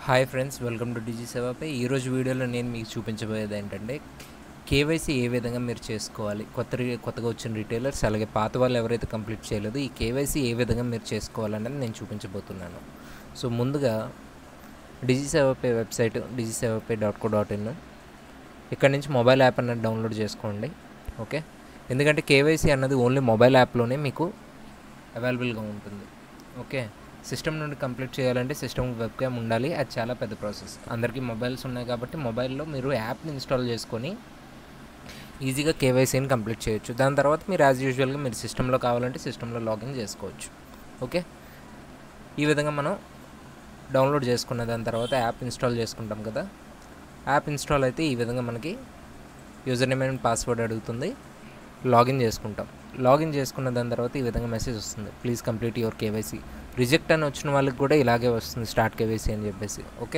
hi friends welcome to Digi Sevapay ఈరోజు వీడియోలో నేను మీకు చూపించబోయేది ఏంటంటే కేవైసీ ఏ విధంగా మీరు చేసుకోవాలి కొత్త రి- కొత్తగా వచ్చిన రిటైలర్స్ అలాగే పాత వాళ్ళు ఎవరైతే కంప్లీట్ చేయలేదో ఈ కేవైసీ ఏ విధంగా మీరు చేసుకోవాలనేది నేను చూపించబోతున్నాను సో ముందుగా Digi Sevapay website Digi Sevapay dot co dot in ఇక్కడ నుంచి మొబైల్ యాప్ అన్నది డౌన్లోడ్ చేసుకోండి ఓకే ఎందుకంటే కేవైసీ అన్నది ఓన్లీ మొబైల్ యాప్లోనే మీకు అవైలబుల్గా ఉంటుంది ఓకే సిస్టమ్ నుండి కంప్లీట్ చేయాలంటే సిస్టమ్ వెబ్ క్యామ్ ఉండాలి అది చాలా పెద్ద ప్రాసెస్ అందరికీ మొబైల్స్ ఉన్నాయి కాబట్టి మొబైల్లో మీరు యాప్ని ఇన్స్టాల్ చేసుకొని ఈజీగా కేవైసీని కంప్లీట్ చేయొచ్చు దాని తర్వాత మీరు యాజ్ యూజువల్గా మీరు సిస్టంలో కావాలంటే సిస్టంలో లాగిన్ చేసుకోవచ్చు ఓకే ఈ విధంగా మనం డౌన్లోడ్ చేసుకున్న దాని తర్వాత యాప్ ఇన్స్టాల్ చేసుకుంటాం కదా యాప్ ఇన్స్టాల్ అయితే ఈ విధంగా మనకి యూజర్ నేమ్ అండ్ పాస్వర్డ్ అడుగుతుంది లాగిన్ చేసుకుంటాం లాగిన్ చేసుకున్న దాని తర్వాత ఈ విధంగా మెసేజ్ వస్తుంది please complete your KYC reject అని వచ్చిన వాళ్ళకి కూడా ఇలాగే వస్తుంది స్టార్ట్ కేవైసీ అని చెప్పేసి ఓకే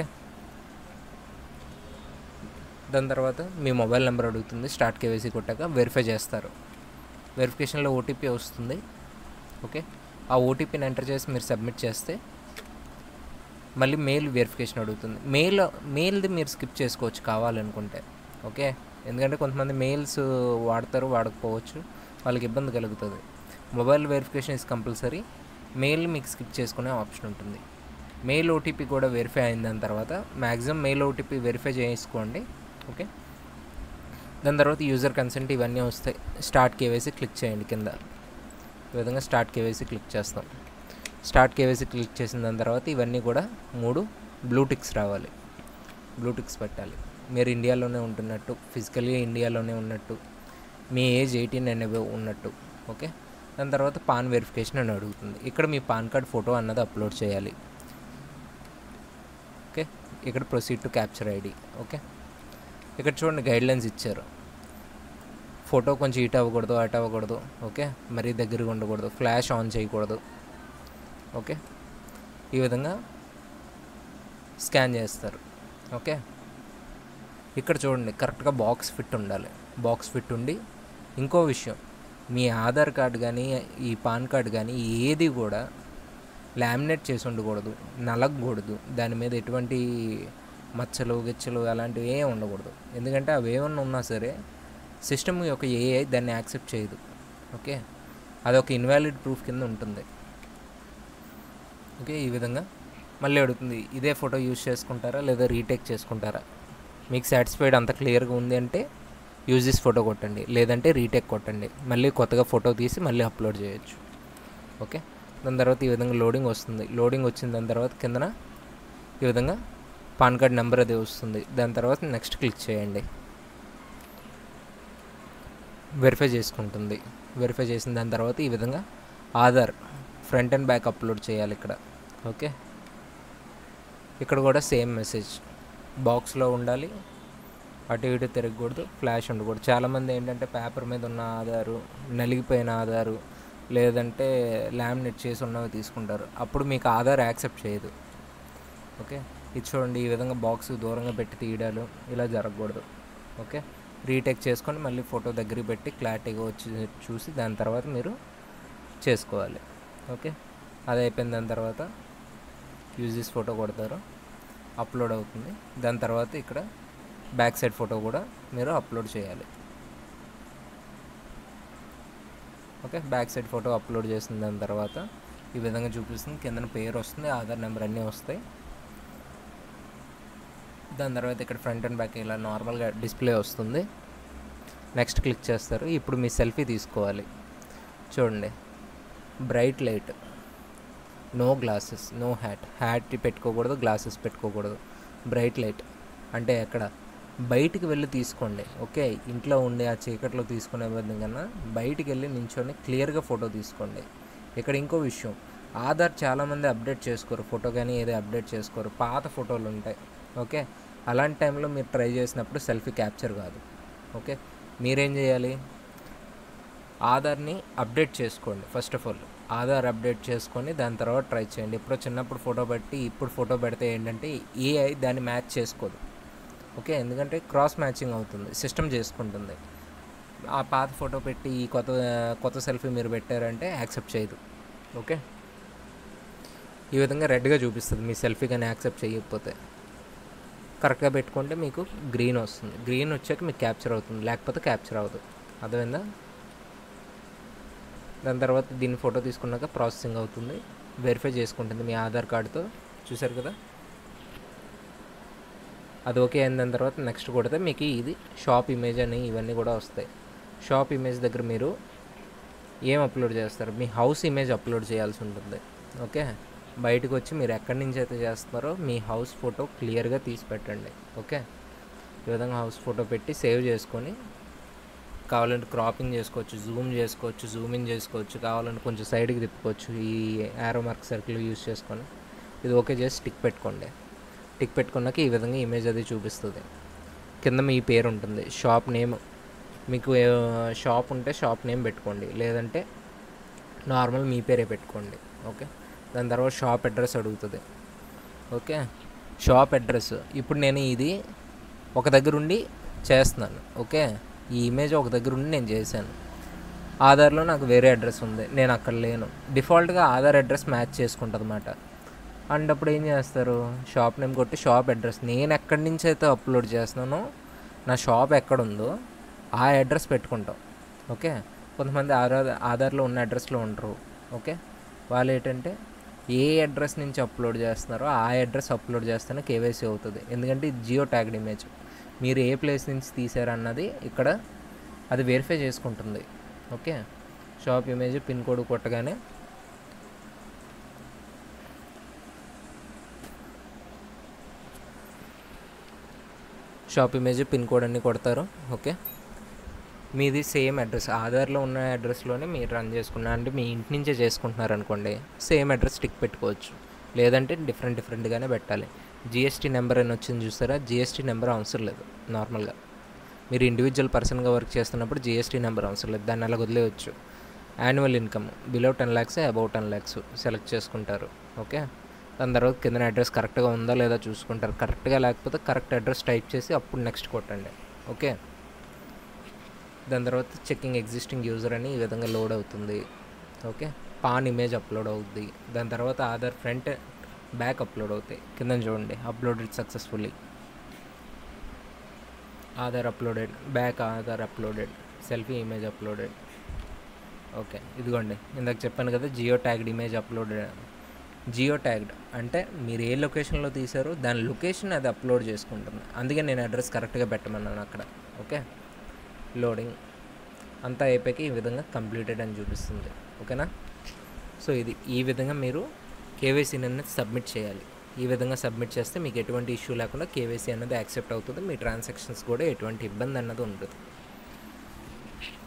దాని తర్వాత మీ మొబైల్ నెంబర్ అడుగుతుంది స్టార్ట్ కేవైసీ కొట్టాక వెరిఫై చేస్తారు వెరిఫికేషన్లో ఓటీపీ వస్తుంది ఓకే ఆ ఓటీపీని ఎంటర్ చేసి మీరు సబ్మిట్ చేస్తే మళ్ళీ మెయిల్ వెరిఫికేషన్ అడుగుతుంది మెయిల్ మెయిల్ది మీరు స్కిప్ చేసుకోవచ్చు కావాలనుకుంటే ఓకే ఎందుకంటే కొంతమంది మెయిల్స్ వాడతారు వాడకపోవచ్చు వాళ్ళకి ఇబ్బంది కలుగుతుంది mobile verification is compulsory mail మీకు స్కిప్ చేసుకునే ఆప్షన్ ఉంటుంది మెయిల్ ఓటీపీ కూడా వెరిఫై అయిన దాని తర్వాత మ్యాక్సిమం మెయిల్ ఓటీపీ వెరిఫై చేసుకోండి ఓకే దాని తర్వాత యూజర్ కన్సెంట్ ఇవన్నీ వస్తాయి స్టార్ట్ కేవైసీ క్లిక్ చేయండి కింద ఈ విధంగా స్టార్ట్ కేవైసీ క్లిక్ చేస్తాం స్టార్ట్ కేవైసీ క్లిక్ చేసిన దాని తర్వాత ఇవన్నీ కూడా మూడు బ్లూటిక్స్ రావాలి బ్లూటిక్స్ పెట్టాలి మీరు ఇండియాలోనే ఉంటున్నట్టు ఫిజికల్గా ఇండియాలోనే ఉన్నట్టు మీ ఏజ్ ఎయిటీన్ అండ్ అబవ్ ఉన్నట్టు ఓకే దాని తర్వాత పాన్ వెరిఫికేషన్ అని అడుగుతుంది ఇక్కడ మీ పాన్ కార్డ్ ఫోటో అన్నది అప్లోడ్ చేయాలి ఓకే ఇక్కడ proceed to capture ID okay ఇక్కడ చూడండి గైడ్లైన్స్ ఇచ్చారు ఫోటో కొంచెం ఇటు అవ్వకూడదు అటు అవ్వకూడదు ఓకే మరీ దగ్గరగా ఉండకూడదు ఫ్లాష్ ఆన్ చేయకూడదు ఓకే ఈ విధంగా స్కాన్ చేస్తారు ఓకే ఇక్కడ చూడండి కరెక్ట్గా బాక్స్ ఫిట్ ఉండాలి బాక్స్ ఫిట్ ఉండి ఇంకో విషయం మీ ఆధార్ కార్డ్ కానీ ఈ పాన్ కార్డ్ కానీ ఏది కూడా లామినేట్ చేసి ఉండకూడదు నలగకూడదు దాని మీద ఎటువంటి మచ్చలు గిచ్చలు అలాంటివి ఏం ఉండకూడదు ఎందుకంటే అవి ఏమన్నా ఉన్నా సరే సిస్టమ్ యొక్క ఏఐ దాన్ని యాక్సెప్ట్ చేయదు ఓకే అదొక ఇన్వాలిడ్ ప్రూఫ్ కింద ఉంటుంది ఓకే ఈ విధంగా మళ్ళీ అడుగుతుంది ఇదే ఫోటో యూజ్ చేసుకుంటారా లేదా రీటేక్ చేసుకుంటారా మీకు సాటిస్ఫైడ్ అంత క్లియర్గా ఉంది అంటే యూజ్ దిస్ ఫోటో కొట్టండి లేదంటే రీటేక్ కొట్టండి మళ్ళీ కొత్తగా ఫోటో తీసి మళ్ళీ అప్లోడ్ చేయొచ్చు ఓకే దాని తర్వాత ఈ విధంగా లోడింగ్ వస్తుంది లోడింగ్ వచ్చిన దాని తర్వాత కిందన ఈ విధంగా పాన్ కార్డ్ నెంబర్ అది వస్తుంది దాని తర్వాత నెక్స్ట్ క్లిక్ చేయండి వెరిఫై చేసుకుంటుంది వెరిఫై చేసిన దాని తర్వాత ఈ విధంగా Aadhaar front and back upload చేయాలి ఇక్కడ ఓకే ఇక్కడ కూడా సేమ్ మెసేజ్ బాక్స్లో ఉండాలి అటు ఇటు తిరగకూడదు ఫ్లాష్ ఉండకూడదు చాలామంది ఏంటంటే పేపర్ మీద ఉన్న ఆధారు నలిగిపోయిన ఆధారు లేదంటే లామినేట్ చేసి ఉన్నవి తీసుకుంటారు అప్పుడు మీకు ఆధార్ యాక్సెప్ట్ చేయదు ఓకే ఇది చూడండి ఈ విధంగా బాక్స్ దూరంగా పెట్టి తీయడాలు ఇలా జరగకూడదు ఓకే రీటేక్ చేసుకొని మళ్ళీ ఫోటో దగ్గరికి పెట్టి క్లారిటీగా వచ్చి చూసి దాని తర్వాత మీరు చేసుకోవాలి ఓకే అది అయిపోయిన దాని తర్వాత యూజ్ దిస్ ఫోటో కొడతారు అప్లోడ్ అవుతుంది దాని తర్వాత ఇక్కడ బ్యాక్ సైడ్ ఫోటో కూడా మీరు అప్లోడ్ చేయాలి okay back side photo upload చేసిన దాని తర్వాత ఈ విధంగా చూపిస్తుంది కిందన పేరు వస్తుంది ఆధార్ నెంబర్ అన్నీ వస్తాయి దాని తర్వాత ఇక్కడ ఫ్రంట్ అండ్ బ్యాక్ ఇలా నార్మల్గా డిస్ప్లే వస్తుంది నెక్స్ట్ క్లిక్ చేస్తారు ఇప్పుడు మీ సెల్ఫీ తీసుకోవాలి చూడండి bright light no glasses no hat hat పెట్టుకోకూడదు గ్లాసెస్ పెట్టుకోకూడదు బ్రైట్ లైట్ అంటే ఎక్కడ బయటికి వెళ్ళి తీసుకోండి ఓకే ఇంట్లో ఉండి ఆ చీకట్లో తీసుకునే బదులు కన్నా బయటికి వెళ్ళి నించొని క్లియర్గా ఫోటో తీసుకోండి ఇక్కడ ఇంకో విషయం ఆధార్ చాలామంది అప్డేట్ చేసుకోరు ఫోటో కానీ ఏదో అప్డేట్ చేసుకోరు పాత ఫోటోలు ఉంటాయి ఓకే అలాంటి టైంలో మీరు ట్రై చేసినప్పుడు సెల్ఫీ క్యాప్చర్ కాదు ఓకే మీరేం చేయాలి ఆధార్ని అప్డేట్ చేసుకోండి first of all Aadhaar update చేసుకొని దాని తర్వాత ట్రై చేయండి ఇప్పుడు చిన్నప్పుడు ఫోటో పెట్టి ఇప్పుడు ఫోటో పెడితే ఏంటంటే ఏఐ దాన్ని మ్యాచ్ చేసుకోదు ఓకే ఎందుకంటే క్రాస్ మ్యాచింగ్ అవుతుంది సిస్టమ్ చేసుకుంటుంది ఆ పాత ఫోటో పెట్టి ఈ కొత్త కొత్త సెల్ఫీ మీరు పెట్టారంటే యాక్సెప్ట్ చేయదు ఓకే ఈ విధంగా రెడ్గా చూపిస్తుంది మీ సెల్ఫీ కానీ యాక్సెప్ట్ చేయకపోతే కరెక్ట్గా పెట్టుకుంటే మీకు గ్రీన్ వస్తుంది గ్రీన్ వచ్చాక మీకు క్యాప్చర్ అవుతుంది లేకపోతే క్యాప్చర్ అవ్వదు అర్థమైందా దాని తర్వాత దీన్ని ఫోటో తీసుకున్నాక ప్రాసెసింగ్ అవుతుంది వెరిఫై చేసుకుంటుంది మీ ఆధార్ కార్డుతో చూసారు కదా అది ఓకే అయిన దాని తర్వాత నెక్స్ట్ కొడితే మీకు ఇది షాప్ ఇమేజ్ అని ఇవన్నీ కూడా వస్తాయి షాప్ ఇమేజ్ దగ్గర మీరు ఏం అప్లోడ్ చేస్తారు మీ హౌస్ ఇమేజ్ అప్లోడ్ చేయాల్సి ఉంటుంది ఓకే బయటకు వచ్చి మీరు ఎక్కడి నుంచి అయితే చేస్తున్నారో మీ హౌస్ ఫోటో క్లియర్గా తీసి పెట్టండి ఓకే ఈ విధంగా హౌస్ ఫోటో పెట్టి సేవ్ చేసుకొని కావాలంటే క్రాపింగ్ చేసుకోవచ్చు జూమ్ చేసుకోవచ్చు జూమ్ ఇన్ చేసుకోవచ్చు కావాలంటే కొంచెం సైడ్కి తిప్పుకోవచ్చు ఈ యారో మార్క్ సర్కిల్ యూస్ చేసుకొని ఇది ఓకే చేసి టిక్ పెట్టుకోండి టిక్ పెట్టుకున్నాక ఈ విధంగా ఇమేజ్ అది చూపిస్తుంది కింద మీ పేరు ఉంటుంది షాప్ నేమ్ మీకు షాప్ ఉంటే షాప్ నేమ్ పెట్టుకోండి లేదంటే నార్మల్ మీ పేరే పెట్టుకోండి ఓకే దాని తర్వాత షాప్ అడ్రస్ అడుగుతుంది ఓకే షాప్ అడ్రస్ ఇప్పుడు నేను ఇది ఒక దగ్గర ఉండి చేస్తున్నాను ఓకే ఈ ఇమేజ్ ఒక దగ్గర ఉండి నేను చేశాను ఆధార్లో నాకు వేరే అడ్రస్ ఉంది నేను అక్కడ లేను డిఫాల్ట్గా ఆధార్ అడ్రస్ మ్యాచ్ చేసుకుంటుంది అన్నమాట అండ్ అప్పుడు ఏం చేస్తారు షాప్ నేమ్ కొట్టి షాప్ అడ్రస్ నేను ఎక్కడి నుంచి అయితే అప్లోడ్ చేస్తున్నానో నా షాప్ ఎక్కడ ఉందో ఆ అడ్రస్ పెట్టుకుంటాం ఓకే కొంతమంది ఆధార్ ఆధార్లో ఉన్న అడ్రస్లో ఉండరు ఓకే వాళ్ళు ఏంటంటే ఏ అడ్రస్ నుంచి అప్లోడ్ చేస్తున్నారో ఆ అడ్రస్ అప్లోడ్ చేస్తేనే కేవైసీ అవుతుంది ఎందుకంటే ఇది జియో ట్యాగ్డ్ ఇమేజ్ మీరు ఏ ప్లేస్ నుంచి తీసారన్నది ఇక్కడ అది వెరిఫై చేసుకుంటుంది okay shop image pin code కొట్టగానే షాప్ ఇమేజ్ పిన్ కోడ్ అన్నీ కొడతారు ఓకే మీది సేమ్ అడ్రస్ ఆధార్లో ఉన్న అడ్రస్లోనే మీరు రన్ చేసుకున్నారు అంటే మీ ఇంటి నుంచే చేసుకుంటున్నారు అనుకోండి సేమ్ అడ్రస్ టిక్ పెట్టుకోవచ్చు లేదంటే డిఫరెంట్ డిఫరెంట్గానే పెట్టాలి జిఎస్టీ నెంబర్ అని వచ్చింది చూస్తారా జిఎస్టీ నెంబర్ అవసరం లేదు నార్మల్గా మీరు ఇండివిజువల్ పర్సన్గా వర్క్ చేస్తున్నప్పుడు జిఎస్టీ నెంబర్ అవసరం లేదు దాన్ని అలా వదిలేయచ్చు annual income below ten lakhs above ten lakhs select చేసుకుంటారు ఓకే దాని తర్వాత కింద అడ్రస్ కరెక్ట్గా ఉందా లేదా చూసుకుంటారు కరెక్ట్గా లేకపోతే కరెక్ట్ అడ్రస్ టైప్ చేసి అప్పుడు నెక్స్ట్ కొట్టండి ఓకే దాని తర్వాత చెక్కింగ్ ఎగ్జిస్టింగ్ యూజర్ అని ఈ విధంగా లోడ్ అవుతుంది ఓకే పాన్ ఇమేజ్ అప్లోడ్ అవుద్ది దాని తర్వాత ఆధార్ ఫ్రంట్ బ్యాక్ అప్లోడ్ అవుతాయి కింద చూడండి uploaded successfully Aadhaar uploaded back Aadhaar uploaded selfie image uploaded okay ఇదిగోండి ఇందాక చెప్పాను కదా geo tagged image uploaded geo tagged అంటే మీరు ఏ లొకేషన్లో తీసారో దాని లొకేషన్ అది అప్లోడ్ చేసుకుంటుంది అందుకే నేను అడ్రస్ కరెక్ట్గా పెట్టమన్నాను అక్కడ ఓకే లోడింగ్ అంతా అయిపోయాక ఈ విధంగా కంప్లీటెడ్ అని చూపిస్తుంది ఓకేనా సో ఇది ఈ విధంగా మీరు కేవైసీని అనేది సబ్మిట్ చేయాలి ఈ విధంగా సబ్మిట్ చేస్తే మీకు ఎటువంటి ఇష్యూ లేకుండా కేవైసీ అనేది యాక్సెప్ట్ అవుతుంది మీ ట్రాన్సాక్షన్స్ కూడా ఎటువంటి ఇబ్బంది అన్నది ఉండదు